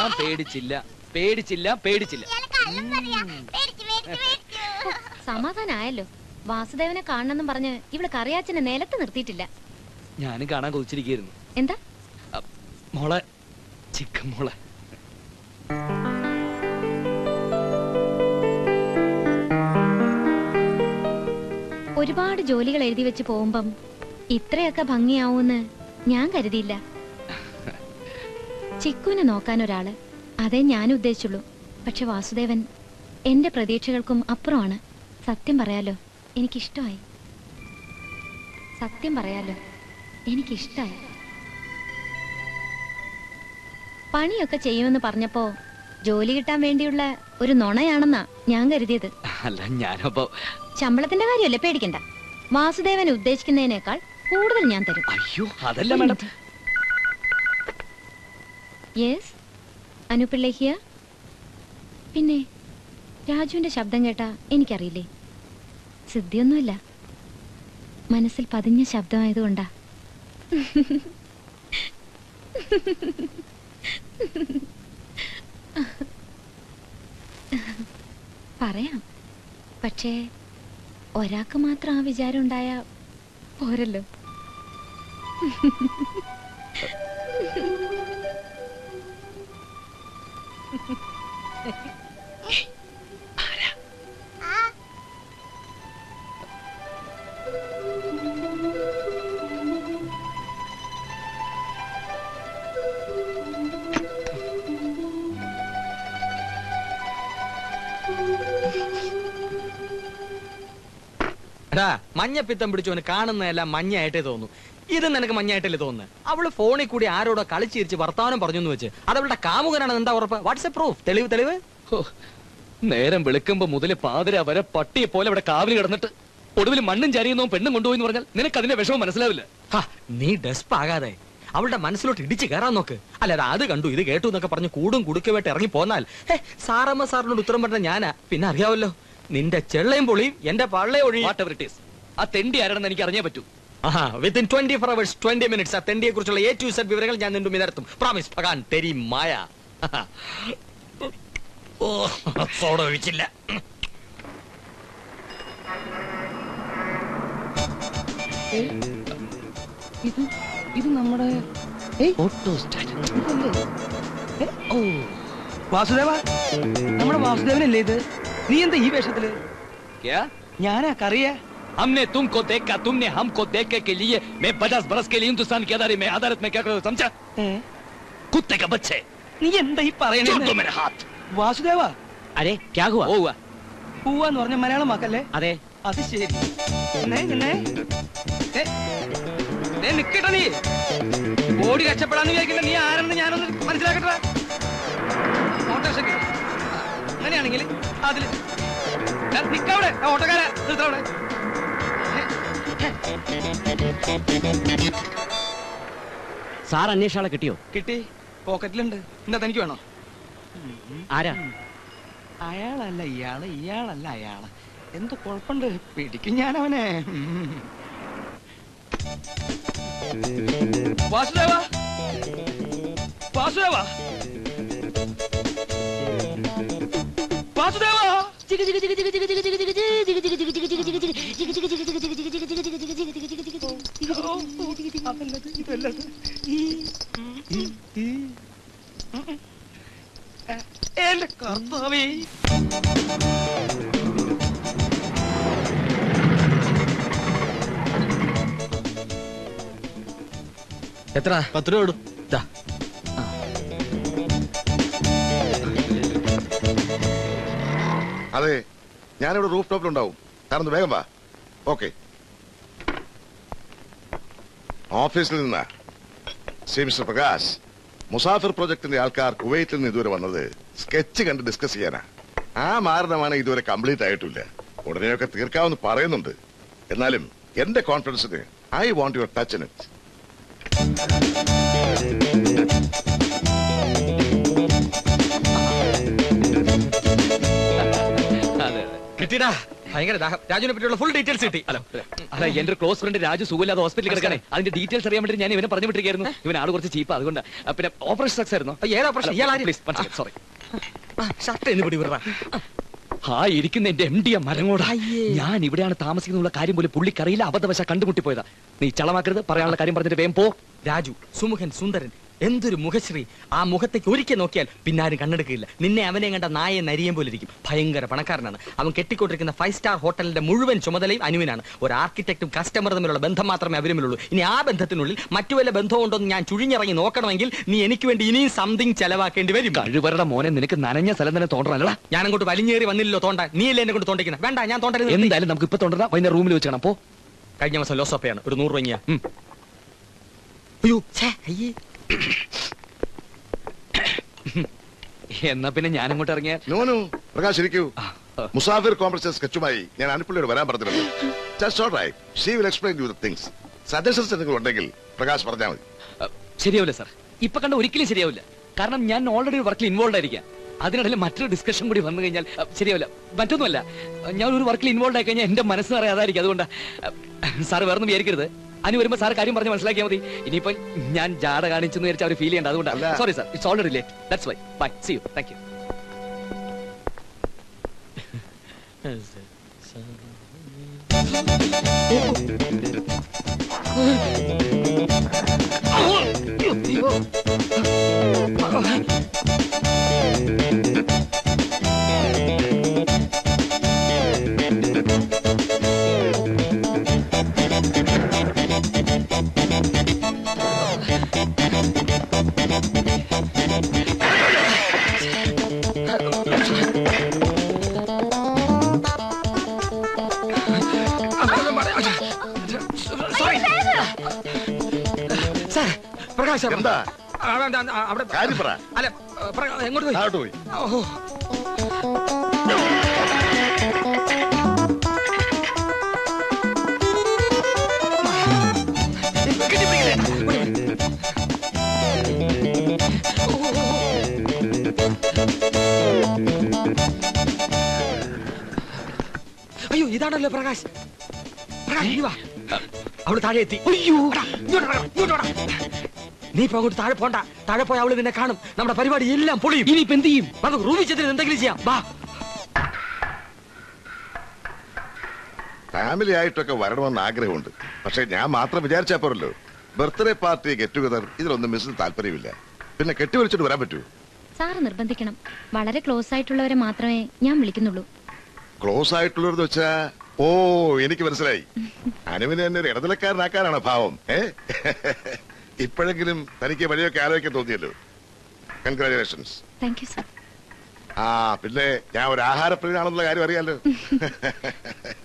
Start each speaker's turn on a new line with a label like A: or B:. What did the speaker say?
A: ഞാൻ പേടിച്ചില്ല പേടിച്ചില്ല പേടിച്ചില്ല
B: സമാധാനായല്ലോ വാസുദേവനെ കാണണമെന്നും പറഞ്ഞ് ഇവിടെ കറിയാച്ചനെ നിലത്ത് നിർത്തിയിട്ടില്ല
A: ഞാനും കാണാൻ കൊതിച്ചിരിക്കുന്നു
B: എന്താ
A: മോളെ ചിക്കൻ മോളെ
B: ഒരുപാട് ജോലികൾ എഴുതി വെച്ച് പോകുമ്പം ഇത്രയൊക്കെ ഭംഗിയാവൂന്ന് ഞാൻ കരുതിയില്ല ചിക്കുവിനെ നോക്കാൻ ഒരാള് അതേ ഞാൻ ഉദ്ദേശിച്ചുള്ളൂ പക്ഷെ വാസുദേവൻ എന്റെ പ്രതീക്ഷകൾക്കും അപ്പുറമാണ് സത്യം പറയാലോ എനിക്കിഷ്ടമായി സത്യം പറയാലോ എനിക്കിഷ്ടായി പണിയൊക്കെ ചെയ്യുമെന്ന് പറഞ്ഞപ്പോ ജോലി കിട്ടാൻ വേണ്ടിയുള്ള ഒരു നുണയാണെന്നാ ഞാൻ കരുതിയത്
A: അല്ല ഞാനപ്പോ
B: ശമ്പളത്തിന്റെ കാര്യമല്ലേ പേടിക്കണ്ട വാസുദേവൻ ഉദ്ദേശിക്കുന്നതിനേക്കാൾ കൂടുതൽ ഞാൻ തരും
A: അയ്യോ അതല്ല മാഡം
B: യെസ് അനുപിള്ള ഹിയർ പിന്നെ രാജുവിന്റെ ശബ്ദം കേട്ടാ എനിക്കറിയില്ലേ സിദ്ധിയൊന്നുമില്ല മനസ്സിൽ പതിഞ്ഞ ശബ്ദമായതുകൊണ്ടാ പറയാം പക്ഷേ ഒരാൾക്ക് മാത്രം ആ വിചാരം ഉണ്ടായ പോരല്ലോ
C: എടാ മഞ്ഞപ്പിത്തം പിടിച്ചവന് കാണുന്നതെല്ലാം മഞ്ഞയായിട്ടേ തോന്നു ഇത് നിനക്ക് മഞ്ഞായിട്ടല്ലേ തോന്നുന്നത് അവള് ഫോണിൽ കൂടി ആരോടോ കളിച്ചിരിച്ച് വർത്താനം പറഞ്ഞു എന്ന് വെച്ച് അത് അവളുടെ കാമുകനാണ് എന്താ ഉറപ്പ് വാട്സ്ആപ്പ് പ്രൂഫ് തെളിവ് തെളിവ്
A: ഹോ, നേരം വെളുക്കുമ്പോ മുതല് പാതിര വരെ പട്ടിയെ പോലെ ഇവിടെ കാവിൽ കിടന്നിട്ട് ഒടുവിൽ മണ്ണും ചരിയുന്നോ പെണ്ണും കൊണ്ടുപോയി എന്ന് പറഞ്ഞാൽ നിനക്ക് അതിന്റെ വിഷമം മനസ്സിലാവില്ല
C: ഹാ, നീ ഡെസ്പ് ആകാതെ അവളുടെ മനസ്സിലോട്ട് ഇടിച്ച് കയറാൻ നോക്ക് അല്ലാതെ അത് കണ്ടു ഇത് കേട്ടു എന്നൊക്കെ പറഞ്ഞ് കൂടും കുടുക്കുമായിട്ട് ഇറങ്ങി പോന്നാൽ ഹേ സാറമ്മ സാറിനോട് ഉത്തരം പറഞ്ഞ ഞാനാ പിന്നെ അറിയാവല്ലോ നിന്റെ ചെള്ളയും പൊളിയും എന്റെ പള്ളയെ ഒഴി
A: വാട്ട് എവർ ഇറ്റ് ഈസ് ആ തെണ്ടി ആരാണെന്ന് എനിക്ക് അറിഞ്ഞേ പറ്റൂ
C: ആഹാ within twenty four hours twenty minutes ആ തെണ്ടിയെ കുറിച്ചുള്ള എ ടു സെഡ് വിവരങ്ങൾ ഞാൻ നിന്റെ നിരത്തും പ്രോമിസ് ഭഗാൻ തെരി മായ ഓ സോഡ ഒഴിച്ചില്ല
A: ഇത് ഇത് നമ്മുടെ ഓട്ടോ
D: ഓ വാസുദേവ നമ്മുടെ വാസുദേവനല്ലേ ഇത് നീ എന്താ ഈ വേഷത്തില്
A: क्या
D: ഞാനാ കറിയ
A: हमने तुमको देखा तुमने हमको देखने के लिए मैं पचास बरस के लिए हिंदुस्तान की अदालत में अदालत में क्या करो समझा कुत्ते का बच्चे
D: നീ എന്താ ഈ
A: छोड़
D: പറയണേ
A: दो मेरे हाथ
D: വാസുദേവ
C: അരെ ക്യാ ഹുവാ
A: वो हुआ
D: പൂവാന്ന് പറഞ്ഞ മലയാളം വാക്കല്ലേ
C: അതെ
D: അത് ശരി എന്നെ, എന്നെ? ഏ, ദേ നിക്കട്ടെ നീ ഓടി രക്ഷപ്പെടാന്ന് വിചാരിക്കില്ല നീ ആരെന്ന് ഞാനൊന്ന് മനസ്സിലാക്കട്ടെ ഓട്ടോറിക്ഷയ്ക്ക് അങ്ങനെയാണെങ്കിൽ അതില് ദാ നിക്കവിടെ ആ ഓട്ടോക്കാരെ നിർത്തവിടെ
E: സാർ അന്വേഷിച്ചാളെ കിട്ടിയോ
D: കിട്ടി പോക്കറ്റിലുണ്ട് എന്താ തനിക്ക് വേണോ
E: ആരാ
D: അയാളല്ല ഇയാള് ഇയാളല്ല അയാള് എന്ത് കുഴപ്പമുണ്ട് പിടിക്കും ഞാൻ അവനെ ഉം. വാസുദേവ വാസുദേവ വാസുദേവ അതല്ലത് ഇതല്ലത് ഈ ഈ ഈ ഉം, ഉം. എന്റെ കർത്താവേ
C: എത്ര
E: പത്ത് രൂപ ഇടും
C: ദാ.
F: അതെ ഞാനിവിടെ റൂഫ് ടോപ്പിലുണ്ടാവും കാരണം ഒന്ന് വേഗം വാ ഓക്കെ ഓഫീസിൽ നിന്ന് സി മിസ്റ്റർ പ്രകാശ് മുസാഫിർ പ്രൊജക്ടിന്റെ ആൾക്കാർ കുവൈറ്റിൽ നിന്ന് ഇതുവരെ വന്നത് സ്കെച്ച് കണ്ട് ഡിസ്കസ് ചെയ്യാനാ ആ മാരണമാണ് ഇതുവരെ കംപ്ലീറ്റ് ആയിട്ടില്ല ഉടനെയൊക്കെ തീർക്കാമെന്ന് പറയുന്നുണ്ട് എന്നാലും എന്റെ കോൺഫിഡൻസിന് I want your touch in it
A: അതെ അതെ
C: കിട്ടിടാ ഭയങ്കര ദാഹം രാജുവിനെ പറ്റിയുള്ള ഫുൾ ഡീറ്റെയിൽസ് കിട്ടി ഹലോ
A: അല്ല എന്റെ ഒരു ക്ലോസ് ഫ്രണ്ട് രാജു സുഖമില്ലാതെ ഹോസ്പിറ്റലിൽ കിടക്കാനേ അതിന്റെ ഡീറ്റെയിൽസ് അറിയാൻ വേണ്ടി ഞാൻ ഇവനെ പറഞ്ഞു വിട്ടിരിക്കുന്നു ഇവൻ ആള് കുറച്ച് ചീപ്പാ അതുകൊണ്ട് പിന്നെ ഓപ്പറേഷൻ സക്സസ് ആയിരുന്നു
C: ഏതാ പ്രശ്നം ഇയാൾ
A: പ്ലീസ് സോറി
C: ഷർട്ട് എന്ന് പിടി വിടറാ
A: ആ ഇരിക്കുന്ന എന്റെ എം ഡി എ മരങ്ങോടാ ഞാൻ ഇവിടെയാണ് താമസിക്കുന്ന കാര്യം പോലും പുള്ളിക്കറിയില്ല അബദ്ധവശ കണ്ടുമുട്ടിപ്പോയതാ നീ ചളമാക്കരുത് പറയാനുള്ള കാര്യം പറഞ്ഞിട്ട് വേഗം പോ
C: രാജു സുമുഖൻ സുന്ദരൻ എന്തൊരു മുഖശ്രീ ആ മുഖത്തേക്ക് ഒരിക്കൽ നോക്കിയാൽ പിന്നെ ആരും കണ്ണെടുക്കില്ല നിന്നെ അവനെ കണ്ട നായെ നരിയം പോലെ ഇരിക്കും ഭയങ്കര പണക്കാരനാണ് അവൻ കെട്ടിക്കൊണ്ടിരിക്കുന്ന ഫൈവ് സ്റ്റാർ ഹോട്ടലിന്റെ മുഴുവൻ ചുമതലയും അനുവിനാണ് ഒരു ആർക്കിടെക്റ്റും കസ്റ്റമർ തമ്മിലുള്ള ബന്ധം മാത്രമേ അവരുമില്ലുള്ളൂ ഇനി ആ ബന്ധത്തിനുള്ളിൽ മറ്റു വല്ല ബന്ധവും ഉണ്ടോ എന്ന് ഞാൻ ചുഴിഞ്ഞിറങ്ങി നോക്കണമെങ്കിൽ നീ എനിക്ക് വേണ്ടി ഇനിയും സംതിങ് ചെലവാക്കേണ്ടി വരും
A: കഴിവരുടെ മോനെ നിനക്ക് നനഞ്ഞ സ്ഥലം തന്നെ തോന്നണല്ലടാ
C: ഞാൻ അങ്ങോട്ട് വലിഞ്ഞേറി വന്നില്ലല്ലോ തോണ്ട നീ അല്ലേ എന്നെ കൊണ്ട് തോണ്ടിക്കുന്നത് വേണ്ട ഞാൻ തോണ്ടരുത്
A: എന്തായാലും നമുക്ക് ഇപ്പൊ തോന്നണ്ട വൈകുന്നേരം റൂമിൽ വെച്ച് കാണാം പോ
C: കഴിഞ്ഞ മാസം ലോസോപ്പയാണ് ഒരു നൂറ് രൂപ
A: ഉം.
C: അയ്യോ ഛേ, അയ്യേ
A: എന്നാ പിന്നെ ഞാൻ അങ്ങോട്ട് ഇറങ്ങിയ
F: നോനു പ്രകാശ് ഇരിക്കൂ മുസാഫിർ കോംപ്ലക്സ് സ്കെച്ചുമായി ഞാൻ അനുപ്പള്ളിയോട് വരാൻ പറഞ്ഞിട്ടുണ്ട് just all right she will explain you the things suggestions എന്തെങ്കിലും ഉണ്ടെങ്കിൽ പ്രകാശ് പറഞ്ഞാൽ മതി
A: ശരിയാവില്ല സാർ ഇപ്പൊ കണ്ട ഒരിക്കലും ശരിയാവില്ല കാരണം ഞാൻ ഓൾറെഡി ഒരു വർക്കിൽ ഇൻവോൾവ് ആയിരിക്കാം അതിനിടയിൽ മറ്റൊരു ഡിസ്കഷൻ കൂടി വന്നു കഴിഞ്ഞാൽ അഹ്, ശരിയാവില്ല മറ്റൊന്നുമല്ല അഹ്, ഞാൻ ഒരു വർക്കിൽ ഇൻവോൾവ് ആയി കഴിഞ്ഞാൽ എന്റെ മനസ്സ് നിറയെ അതായിരിക്കും അതുകൊണ്ട് സാർ വേറൊന്നും വിചാരിക്കരുത് അനു വരുമ്പോൾ സാർ കാര്യം പറഞ്ഞ് മനസ്സിലാക്കിയാൽ മതി ഇനിയിപ്പോ ഞാൻ ജാട കാണിച്ചെന്ന് വിചാരിച്ച അവർ ഫീൽ ചെയ്യേണ്ട അതുകൊണ്ട്
F: അല്ല.
A: Sorry sir it's already late that's why bye see you thank you
C: sir Prakash
F: എന്താ
C: അവിടെ അവിടെ
F: കാര്യം പറ
C: അല്ല പ്രകാ- എങ്ങോട്ട് പോയി
F: താഴോട്ട് പോയി
C: ഓഹോ അയ്യോ ഇതാണല്ലോ പ്രകാശ് പ്രകാശ് ഇങ്ങ് വാ. അവള് താഴെ എത്തി അയ്യോ ഇങ്ങോട്ട് വാ, ഇങ്ങോട്ട് വാ. നീ ഇപ്പൊ അങ്ങോട്ട് താഴെ പോണ്ട താഴെ പോയി അവള് നിന്നെ കാണും നമ്മുടെ പരിപാടി എല്ലാം പൊളിയും
A: ഇനിയിപ്പോ എന്ത് ചെയ്യും
C: നമുക്ക് റൂമിൽ ചെന്നിട്ട് എന്തെങ്കിലും ചെയ്യാം വാ
F: ഫാമിലി ആയിട്ടൊക്കെ വരണമെന്ന് ആഗ്രഹമുണ്ട് പക്ഷെ ഞാൻ മാത്രം വിചാരിച്ചാ പോരല്ലോ ബർത്ത്ഡേ പാർട്ടി ഗെറ്റ് ടുഗദർ ഇതിലൊന്നും മിസ്സിന് താല്പര്യമില്ല പിന്നെ കെട്ടിവലിച്ചിട്ട് വരാൻ പറ്റൂ
B: സാറ് നിർബന്ധിക്കണം വളരെ ക്ലോസ് ആയിട്ടുള്ളവരെ മാത്രമേ ഞാൻ വിളിക്കുന്നുള്ളൂ
F: ക്ലോസ് ആയിട്ടുള്ളവരെന്ന് വെച്ചാ ഓ എനിക്ക് മനസ്സിലായി അനുവിനെ തന്നെ ഒരു ഇടനിലക്കാരനാക്കാനാണ് ഭാവം ഏ ഇപ്പോഴെങ്കിലും തനിക്ക് വഴിയൊക്കെ ആലോചിക്കാൻ തോന്നിയല്ലോ കൺഗ്രാചുലേഷൻസ്
B: താങ്ക് യു സാർ
F: ആ പിന്നെ ഞാൻ ഒരു ആഹാരപ്രിയനാണെന്നുള്ള കാര്യം അറിയാലോ